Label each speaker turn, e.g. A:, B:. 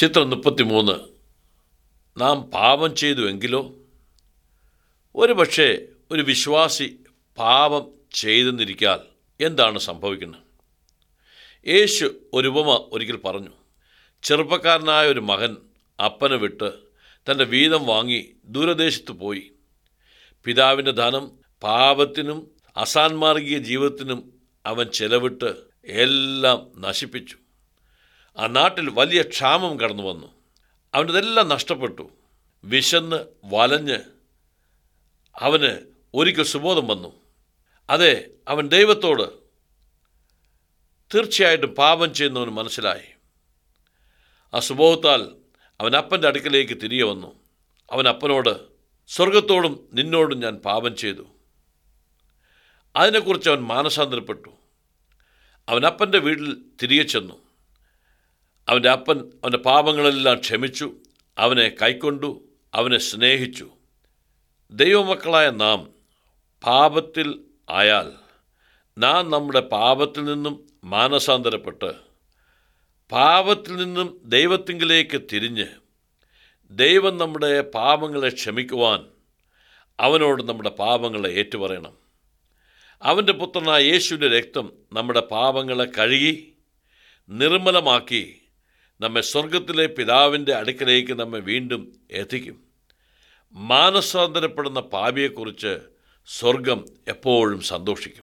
A: ചിത്രം മുപ്പത്തിമൂന്ന് നാം പാപം ചെയ്തുവെങ്കിലോ ഒരു പക്ഷേ ഒരു വിശ്വാസി പാപം ചെയ്തെന്നിരിക്കാൽ എന്താണ് സംഭവിക്കുന്നത് യേശു ഒരു ഉപമ ഒരിക്കൽ പറഞ്ഞു ചെറുപ്പക്കാരനായ ഒരു മകൻ അപ്പനെ വിട്ട് തൻ്റെ വീതം വാങ്ങി ദൂരദേശത്ത് പോയി പിതാവിൻ്റെ ധനം പാപത്തിനും അസാൻമാർഗീയ ജീവിതത്തിനും അവൻ ചെലവിട്ട് എല്ലാം നശിപ്പിച്ചു ആ നാട്ടിൽ വലിയ ക്ഷാമം കടന്നു വന്നു അവൻ്റെതെല്ലാം നഷ്ടപ്പെട്ടു വിശന്ന് വലഞ്ഞ് അവന് ഒരിക്കൽ സുബോധം വന്നു അതെ അവൻ ദൈവത്തോട് തീർച്ചയായിട്ടും പാപം ചെയ്യുന്നവന് മനസ്സിലായി ആ സുബോധത്താൽ അവൻ അപ്പൻ്റെ അടുക്കലേക്ക് തിരികെ വന്നു അവൻ അപ്പനോട് സ്വർഗത്തോടും നിന്നോടും ഞാൻ പാപം ചെയ്തു അതിനെക്കുറിച്ച് അവൻ മാനസാന്തരപ്പെട്ടു അവൻ അപ്പൻ്റെ വീട്ടിൽ തിരികെ ചെന്നു അവൻ്റെ അപ്പൻ അവൻ്റെ പാപങ്ങളെല്ലാം ക്ഷമിച്ചു അവനെ കൈക്കൊണ്ടു അവനെ സ്നേഹിച്ചു ദൈവമക്കളായ നാം പാപത്തിൽ ആയാൽ നാം നമ്മുടെ പാപത്തിൽ നിന്നും മാനസാന്തരപ്പെട്ട് പാപത്തിൽ നിന്നും ദൈവത്തിങ്കിലേക്ക് തിരിഞ്ഞ് ദൈവം നമ്മുടെ പാപങ്ങളെ ക്ഷമിക്കുവാൻ അവനോട് നമ്മുടെ പാപങ്ങളെ ഏറ്റുപറയണം അവൻ്റെ പുത്രനായ യേശുവിൻ്റെ രക്തം നമ്മുടെ പാപങ്ങളെ കഴുകി നിർമ്മലമാക്കി നമ്മെ സ്വർഗത്തിലെ പിതാവിൻ്റെ അടുക്കലേക്ക് നമ്മെ വീണ്ടും എത്തിക്കും മാനസാന്തരപ്പെടുന്ന പാപിയെക്കുറിച്ച് സ്വർഗം എപ്പോഴും സന്തോഷിക്കും